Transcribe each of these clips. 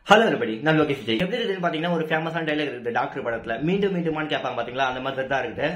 Hello everybody நான் லோகேஷ் விஜய் எப்படி இருக்குதுன்னு பாத்தீங்கன்னா ஒரு ஃபேமஸான டைலாக் இருக்குது டாக்டர் படத்துல மீண்டும் மீண்டுமான்னு கேட்பாங்க பாத்தீங்களா அந்த மாதிரி தான் இருக்குது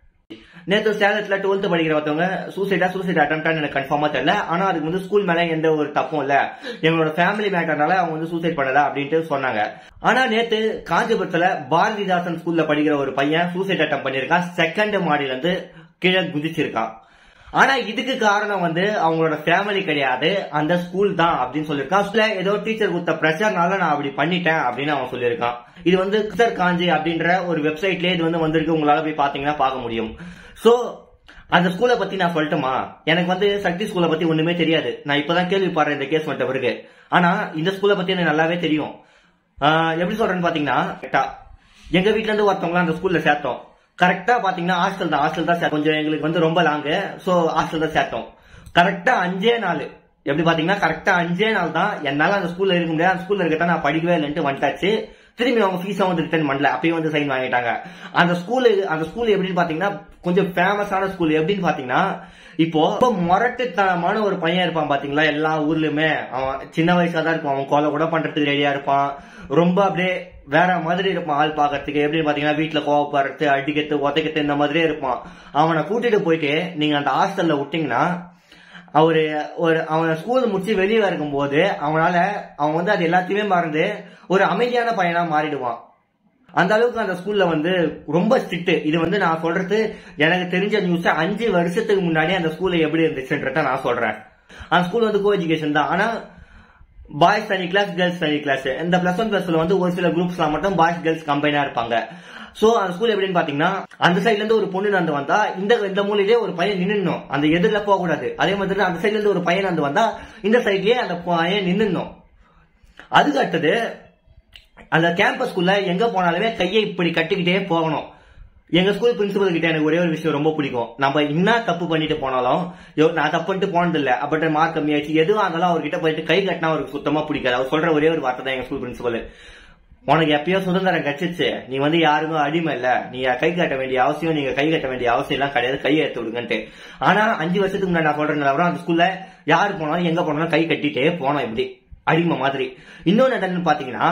நேத்து சேலத்துல டுவெல்த் படிக்கிற ஒருத்தவங்க சூசைடா சூசைட் அட்டம்ப்டான்னு எனக்கு கன்ஃபார்மா தெரியல ஆனா அதுக்கு வந்து ஸ்கூல் மேல எந்த ஒரு தப்பும் இல்ல எங்களோட ஃபேமிலி மேட்டர்னால அவங்க வந்து சூசைட் பண்ணல அப்படின்ட்டு சொன்னாங்க ஆனா நேத்து காஞ்சிபுரத்துல பாரதிதாசன் ஸ்கூல்ல படிக்கிற ஒரு பையன் சூசைட் அட்டம் பண்ணிருக்கான் செகண்ட் மாடியில இருந்து கீழே குதிச்சிருக்கான் ஆனா இதுக்கு காரணம் வந்து அவங்களோட ஃபேமிலி கிடையாது அந்த ஸ்கூல் தான் அப்படின்னு சொல்லியிருக்கான் ஸ்கூல்ல ஏதோ டீச்சர் கொடுத்த பிரஷர்னால நான் அப்படி பண்ணிட்டேன் அப்படின்னு அவன் சொல்லியிருக்கான் இது வந்து கிசர் காஞ்சி அப்படின்ற ஒரு வெப்சைட்லயே இது வந்து வந்திருக்கு உங்களால போய் பாத்தீங்கன்னா பார்க்க முடியும் சோ அந்த ஸ்கூலை பத்தி நான் சொல்லட்டுமா எனக்கு வந்து சக்தி ஸ்கூலை பத்தி ஒண்ணுமே தெரியாது நான் இப்பதான் கேள்விப்படுறேன் இந்த கேஸ் வந்த பிறகு ஆனா இந்த ஸ்கூலை பத்தி எனக்கு நல்லாவே தெரியும் ஆஹ் எப்படி சொல்றேன்னு பாத்தீங்கன்னா கரெக்டா எங்க வீட்ல இருந்து ஒருத்தவங்க அந்த ஸ்கூல்ல சேர்த்தோம் கரெக்டா பாத்தீங்கன்னா ஹாஸ்டல் தான் ஹாஸ்டல் தான் சேர்த்தோம். கொஞ்சம் எங்களுக்கு வந்து ரொம்ப லாங்கு சோ ஹாஸ்டல் தான் சேர்த்தோம் கரெக்டா அஞ்சே நாள் எப்படி பாத்தீங்கன்னா கரெக்டா அஞ்சே நாள் தான் என்னால அந்த ஸ்கூல்ல இருக்க முடியாது அந்த ஸ்கூல்ல இருக்கத்தான் நான் படிக்கவே இல்லைன்ட்டு வந்துட்டாச்சு திரும்பி அவங்க ஃபீஸா வந்து ரிட்டர்ன் பண்ணல அப்பயும் வந்து சைன் வாங்கிட்டாங்க அந்த ஸ்கூல் அந்த ஸ்கூல் எப்படின்னு பாத்தீங்கன்னா கொஞ்சம் ஃபேமஸான ஸ்கூல் எப்படின்னு பாத்தீங்கன்னா இப்போ ரொம்ப முரட்டுத்தனமான ஒரு பையன் இருப்பான் பாத்தீங்களா எல்லா ஊர்லயுமே அவன் சின்ன வயசா தான் இருக்கும் அவன் கொலை கூட பண்றதுக்கு ரெடியா இருப்பான் ரொம்ப அப்படியே வேற மாதிரி இருப்பான் ஆள் பாக்குறதுக்கு எப்படின்னு பாத்தீங்கன்னா வீட்டுல கோவப்படுறது அடிக்கிறது உதைக்கிறது இந்த மாதிரியே இருப்பான் அவனை கூட்டிட்டு போயிட்டு நீங்க அந்த ஹாஸ்டல்ல விட்டீங்கன்னா அவரு ஒரு அவன் ஸ்கூல் முடிச்சு வெளியே இருக்கும்போது அவனால அவன் வந்து அது எல்லாத்தையுமே மறந்து ஒரு அமைதியான பையனா மாறிடுவான் அந்த அளவுக்கு அந்த ஸ்கூல்ல வந்து ரொம்ப ஸ்ட்ரிக்ட் இது வந்து நான் சொல்றது எனக்கு தெரிஞ்ச நியூஸ் அஞ்சு வருஷத்துக்கு முன்னாடி அந்த ஸ்கூல்ல எப்படி இருந்துச்சுன்றத நான் சொல்றேன் அந்த ஸ்கூல் வந்து கோ எஜுகேஷன் தான் ஆனா பாய்ஸ் தனி கிளாஸ் கேர்ள்ஸ் தனி கிளாஸ் இந்த பிளஸ் ஒன் பிளஸ் வந்து ஒரு சில குரூப்ஸ்லாம் மட்டும் பாய்ஸ் கேர்ள்ஸ் கம்பைனா இருப்பாங்க சோ அந்த ஸ்கூல் எப்படின்னு பாத்தீங்கன்னா அந்த சைடுல இருந்து ஒரு பொண்ணு நடந்து வந்தா இந்த இந்த மூலையிலே ஒரு பையன் நின்னுணும் அந்த எதிரில போக கூடாது அதே மாதிரி தான் அந்த சைடுல இருந்து ஒரு பையன் நடந்து வந்தா இந்த சைட்லயே அந்த பையன் நின்னுணும் அதுக்கு அடுத்தது அந்த கேம்பஸ்குள்ள எங்க போனாலுமே கையை இப்படி கட்டிக்கிட்டே போகணும் எங்க ஸ்கூல் பிரின்சிபல் கிட்ட எனக்கு ஒரே ஒரு விஷயம் ரொம்ப பிடிக்கும் நம்ம என்ன தப்பு பண்ணிட்டு போனாலும் யோ, நான் தப்பு பண்ணிட்டு போனது இல்ல அப்பட்ட மார்க் கம்மியாச்சு எதுவா இருந்தாலும் அவர்கிட்ட போயிட்டு கை கட்டினா அவருக்கு சுத்தமா பிடிக்காது அவர் சொல்ற ஒரே ஒரு வார்த்தை தான் எங்க ஸ்கூல் பிரின்சிபல் உனக்கு எப்பயோ சுதந்திரம் கட்சிச்சு நீ வந்து யாருக்கும் அடிமை இல்ல நீ கை கட்ட வேண்டிய அவசியம் நீங்க கை கட்ட வேண்டிய அவசியம் எல்லாம் கிடையாது கையை எடுத்து விடுங்கன்ட்டு ஆனா அஞ்சு வருஷத்துக்கு முன்னாடி நான் சொல்றேன் அப்புறம் அந்த ஸ்கூல்ல யாரு போனாலும் எங்க போனாலும் கை கட்டிட்டே போனோம் இப்படி அடிமை மாதிரி இன்னொன்னு என்னன்னு பாத்தீங்கன்னா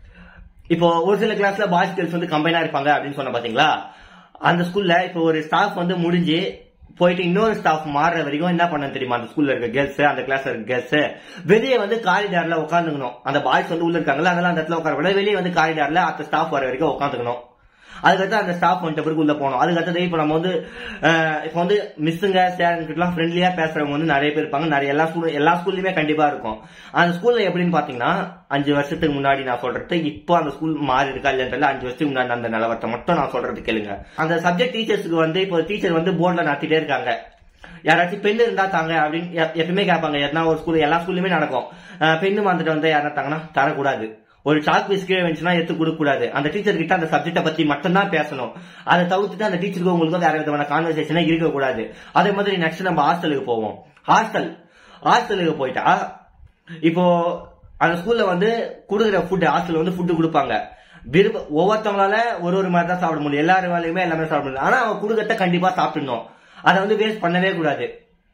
இப்போ ஒரு சில கிளாஸ்ல பாய்ஸ் கேர்ள்ஸ் வந்து கம்பைனா இருப்பாங்க அப்படின்னு சொன்ன பாத்தீங்களா அந்த ஸ்கூல்ல இப்போ ஒரு ஸ்டாஃப் வந்து முடிஞ்சு போயிட்டு இன்னொரு ஸ்டாஃப் மாறுற வரைக்கும் என்ன பண்ண தெரியுமா அந்த ஸ்கூல்ல இருக்க கேர்ள்ஸ் அந்த கிளாஸ்ல இருக்க கேர்ள்ஸ் வெளியே வந்து காரிடார்ல உட்காந்துக்கணும் அந்த பாய்ஸ் வந்து உள்ள இருக்காங்கல்ல அதெல்லாம் அந்த இடத்துல உட்கார விட வெளியே வந்து காரிடார்ல அந்த ஸ்டாஃப் வர வரைக்கும் உட்காந்துக்கணும் அதுக்கடுத்து அந்த ஸ்டாஃப் வந்துட்ட பிறகு உள்ள போகணும் அதுக்கடுத்தது இப்போ நம்ம வந்து அஹ், இப்போ வந்து மிஸ்ஸுங்க சேருங்கிட்டலாம் ஃப்ரெண்ட்லியா பேசுறவங்க வந்து நிறைய பேர் இருப்பாங்க நிறைய எல்லா ஸ்கூல் எல்லா ஸ்கூல்லயுமே கண்டிப்பா இருக்கும் அந்த ஸ்கூல்ல எப்படின்னு பாத்தீங்கன்னா அஞ்சு வருஷத்துக்கு முன்னாடி நான் சொல்றது இப்போ அந்த ஸ்கூல் மாறி இருக்கா இல்லைன்றதுல அஞ்சு வருஷத்துக்கு முன்னாடி அந்த நிலவரத்தை மட்டும் நான் சொல்றது கேளுங்க அந்த சப்ஜெக்ட் டீச்சர்ஸ்க்கு வந்து இப்போ டீச்சர் வந்து போர்டில் நடத்திட்டே இருக்காங்க யாராச்சும் பெண் இருந்தா தாங்க அப்படின்னு எ- எப்பயுமே கேட்பாங்க எதனா ஒரு ஸ்கூல் எல்லா ஸ்கூல்லுமே நடக்கும் அஹ், பெண்ணு வந்துட்டு வந்து யாரா தாங்கன்னா தரக்கூடாது ஒரு சாக் பீஸ் கீழே வந்துச்சுன்னா எடுத்து கொடுக்க கூடாது அந்த டீச்சர் கிட்ட அந்த சப்ஜெக்ட பத்தி மட்டும்தான் பேசணும் அதை தவிர்த்துட்டு அந்த டீச்சருக்கு உங்களுக்கு வேற விதமான கான்வர்சேஷனே இருக்க கூடாது அதே மாதிரி நெக்ஸ்ட் நம்ம ஹாஸ்டலுக்கு போவோம் ஹாஸ்டல் ஹாஸ்டலுக்கு போயிட்டா இப்போ அந்த ஸ்கூல்ல வந்து கொடுக்குற ஃபுட் ஹாஸ்டல் வந்து ஃபுட் கொடுப்பாங்க விரும்ப ஒவ்வொருத்தவங்களால ஒரு ஒரு மாதிரி தான் சாப்பிட முடியும் எல்லாரும் வேலையுமே எல்லாமே சாப்பிட முடியும் ஆனா அவங்க கொடுக்கறத கண்டிப்பா சாப்பிடணும் அதை வந்து வேஸ்ட் பண்ணவே கூடாது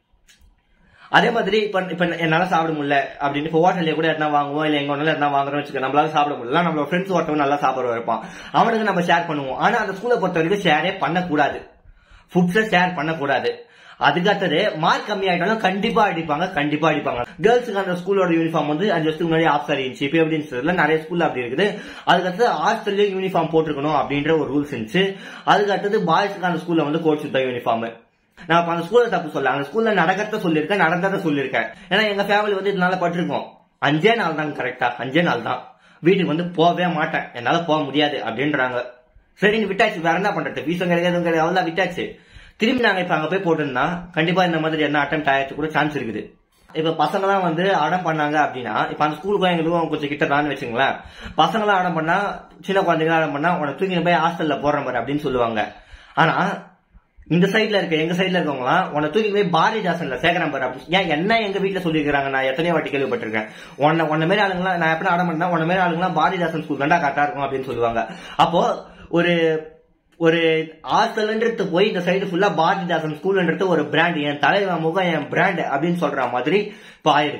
அதே மாதிரி இப்ப இப்ப என்னால சாப்பிட முடியல அப்படின்னு இப்போ ஹோட்டல்ல கூட எதனா வாங்குவோம் இல்ல எங்க ஒன்னால எதனா வாங்குறோம் வச்சுக்க நம்மளால சாப்பிட முடியல நம்மளோட ஃப்ரெண்ட்ஸ் ஒருத்தவங்க நல்லா சாப்பிட இருப்பான் அவனுக்கு நம்ம ஷேர் பண்ணுவோம் ஆனா அந்த ஸ்கூலை பொறுத்த வரைக்கும் ஷேரே பண்ணக்கூடாது ஃபுட்ஸை ஷேர் பண்ணக்கூடாது அதுக்கு அடுத்தது மார்க் கம்மி ஆயிட்டாலும் கண்டிப்பா அடிப்பாங்க கண்டிப்பா அடிப்பாங்க கேர்ள்ஸுக்கு அந்த ஸ்கூலோட யூனிஃபார்ம் வந்து அஞ்சு வருஷத்துக்கு முன்னாடி ஆஃப் சாரி இருந்துச்சு இப்போ எப்படின்னு தெரியல நிறைய ஸ்கூல்ல அப்படி இருக்குது அதுக்கு அடுத்தது ஹாஸ்டல்லயும் யூனிஃபார்ம் போட்டிருக்கணும் அப்படின்ற ஒரு ரூல்ஸ் இருந்துச்சு அதுக்கு அடுத்தது பாய்ஸுக்கு அந்த ஸ்கூல்ல வந்து கோட் சுத்தா யூனிஃபார்ம் நான் அப்ப அந்த ஸ்கூல்ல தப்பு சொல்ல அந்த ஸ்கூல்ல நடக்கிறத சொல்லியிருக்கேன் நடந்ததை சொல்லியிருக்கேன் ஏன்னா எங்க ஃபேமிலி வந்து இதனால பட்டிருக்கோம் அஞ்சே நாள் தான் கரெக்டா அஞ்சே நாள் தான் வீட்டுக்கு வந்து போகவே மாட்டேன் என்னால போக முடியாது அப்படின்றாங்க சரின்னு விட்டாச்சு வேற என்ன பண்றது ஃபீஸும் கிடையாது எதுவும் கிடையாது அவ்வளவுதான் விட்டாச்சு திரும்பி நாங்க இப்ப அங்க போய் போட்டிருந்தா கண்டிப்பா இந்த மாதிரி என்ன அட்டம் ஆயிரத்து கூட சான்ஸ் இருக்குது இப்ப பசங்க தான் வந்து அடம் பண்ணாங்க அப்படின்னா இப்ப அந்த ஸ்கூலுக்கும் எங்களுக்கும் கொஞ்சம் கிட்ட தான் வச்சுங்களேன் பசங்க எல்லாம் அடம் பண்ணா சின்ன குழந்தைங்க அடம் பண்ணா உனக்கு தூக்கி போய் ஹாஸ்டல்ல போடுற மாதிரி அப்படின்னு சொல்லுவாங்க ஆனா இந்த சைடுல இருக்க எங்க சைடுல இருக்கவங்களாம் உன்னை தூக்கி போய் பாரதிதாசன்ல சேகரம் பாரு அப்படி ஏன் என்ன எங்க வீட்டுல சொல்லியிருக்காங்க நான் எத்தனையோ வாட்டி கேள்விப்பட்டிருக்கேன் உன்ன உன்ன மாதிரி ஆளுங்களா நான் எப்படி ஆடம் பண்ணா உன்ன மாதிரி ஆளுங்களா பாரதிதாசன் ஸ்கூல் தாண்டா கரெக்டா இருக்கும் அப்படின்னு சொல்லுவாங்க அப்போ ஒரு ஒரு ஹாஸ்டல்ன்றது போய் இந்த சைடு ஃபுல்லா பாரதிதாசன் ஸ்கூல்ன்றது ஒரு பிராண்ட் என் தலைவன் முகம் என் பிராண்ட் அப்படின்னு சொல்ற மாதிரி இப்போ ஆயிருக்கு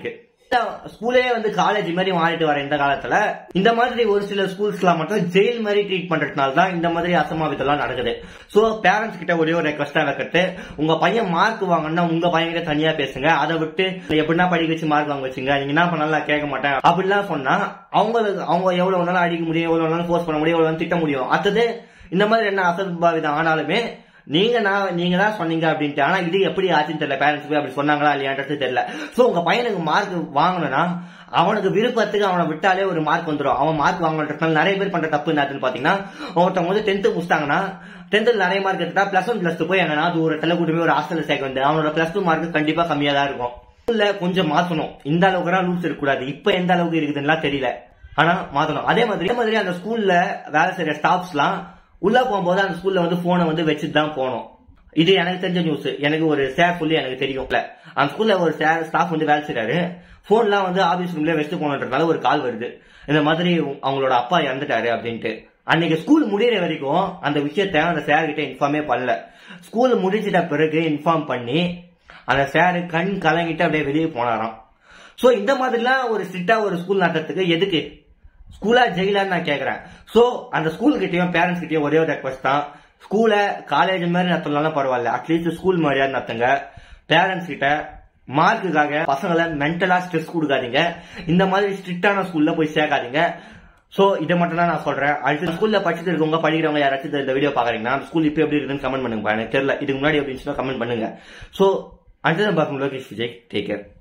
ஸ்கூலே வந்து காலேஜ் மாதிரி மாறிட்டு வர இந்த காலத்துல இந்த மாதிரி ஒரு சில ஸ்கூல்ஸ்லாம் மட்டும் ஜெயில் மாதிரி ட்ரீட் பண்றதுனால தான் இந்த மாதிரி அசம்பாவிதம்லாம் நடக்குது சோ பேரண்ட்ஸ் கிட்ட ஒரே ஒரு ரெக்வஸ்டா வைக்கிறது உங்க பையன் மார்க் வாங்கினா உங்க பையன் கிட்ட தனியா பேசுங்க அதை விட்டு எப்படின்னா படிக்க வச்சு மார்க் வாங்க வச்சுங்க நீங்க என்ன பண்ணலாம் நான் கேட்க மாட்டேன் அப்படிலாம் சொன்னா அவங்களுக்கு அவங்க எவ்வளவு நாளும் அடிக்க முடியும் எவ்வளவு நாளும் ஃபோர்ஸ் பண்ண முடியும் எவ்வளவு நாளும் திட்ட முடியும் அடுத்தது இந்த மாதிரி என்ன அசம்பாவிதம் ஆனாலுமே நீங்க நான் நீங்க தான் சொன்னீங்க அப்படின்ட்டு ஆனா இது எப்படி ஆச்சுன்னு தெரியல பேரண்ட்ஸ் போய் அப்படி சொன்னாங்களா இல்லையான்றது தெரியல சோ உங்க பையனுக்கு மார்க் வாங்கணும்னா அவனுக்கு விருப்பத்துக்கு அவனை விட்டாலே ஒரு மார்க் வந்துடும் அவன் மார்க் வாங்கணுன்றதுனால நிறைய பேர் பண்ற தப்பு என்னதுன்னு பாத்தீங்கன்னா ஒருத்தவங்க வந்து டென்த் முடிச்சிட்டாங்கன்னா டென்த்தில் நிறைய மார்க் எடுத்தா பிளஸ் ஒன் பிளஸ் டூ போய் எங்கன்னா தூரத்துல கூட்டு போய் ஒரு ஹாஸ்டல்ல சேர்க்க வந்து அவனோட பிளஸ் டூ மார்க் கண்டிப்பா கம்மியா தான் இருக்கும் இல்ல கொஞ்சம் மாத்தணும் இந்த அளவுக்கு ரூல்ஸ் இருக்கக்கூடாது இப்ப எந்த அளவுக்கு இருக்குதுன்னா தெரியல ஆனா மாத்தணும் அதே மாதிரி அதே மாதிரி அந்த ஸ்கூல்ல வேலை செய்யற ஸ்டாஃப்ஸ்லாம் உள்ள போகும்போது அந்த ஸ்கூல்ல வந்து போனை வந்து வச்சுட்டு தான் போகணும் இது எனக்கு தெரிஞ்ச நியூஸ் எனக்கு ஒரு சேர் சொல்லி எனக்கு தெரியும் இல்ல அந்த ஸ்கூல்ல ஒரு சேர் ஸ்டாஃப் வந்து வேலை செய்யறாரு போன்லாம் வந்து ஆபீஸ் ரூம்ல வச்சுட்டு போனதுனால ஒரு கால் வருது இந்த மாதிரி அவங்களோட அப்பா இறந்துட்டாரு அப்படின்ட்டு அன்னைக்கு ஸ்கூல் முடியிற வரைக்கும் அந்த விஷயத்த அந்த சார் கிட்ட இன்ஃபார்மே பண்ணல ஸ்கூல் முடிஞ்சிட்ட பிறகு இன்ஃபார்ம் பண்ணி அந்த சார் கண் கலங்கிட்டு அப்படியே வெளியே போனாராம் சோ இந்த மாதிரிலாம் ஒரு ஸ்ட்ரிக்டா ஒரு ஸ்கூல் நடத்துறதுக்கு எதுக்கு ஸ்கூலா ஜெயிலான்னு நான் கேக்குறேன் சோ அந்த ஸ்கூல் கிட்டயும் பேரண்ட்ஸ் கிட்டயும் ஒரே ஒரு ரெக்வஸ்ட் தான் ஸ்கூல காலேஜ் மாதிரி நடத்தலாம் பரவாயில்ல அட்லீஸ்ட் ஸ்கூல் மாதிரியாவது நடத்துங்க பேரண்ட்ஸ் கிட்ட மார்க்குக்காக பசங்களை மென்டலா ஸ்ட்ரெஸ் கொடுக்காதீங்க இந்த மாதிரி ஸ்ட்ரிக்டான ஸ்கூல்ல போய் சேர்க்காதீங்க சோ இதை மட்டும் தான் நான் சொல்றேன் அடுத்த ஸ்கூல்ல படிச்சுட்டு இருக்கவங்க படிக்கிறவங்க யாராச்சும் இந்த வீடியோ பாக்குறீங்கன்னா அந்த ஸ்கூல் இப்ப எப்படி இருக்குன்னு கமெண்ட் பண்ணுங்க எனக்கு தெரியல இதுக்கு முன்னாடி எப்படி இருந்துச்சுன்னா கமெண்ட் பண்ணுங்க சோ அடுத்தது பார்க்கும் லோகேஷ் விஜய் டேக் கேர்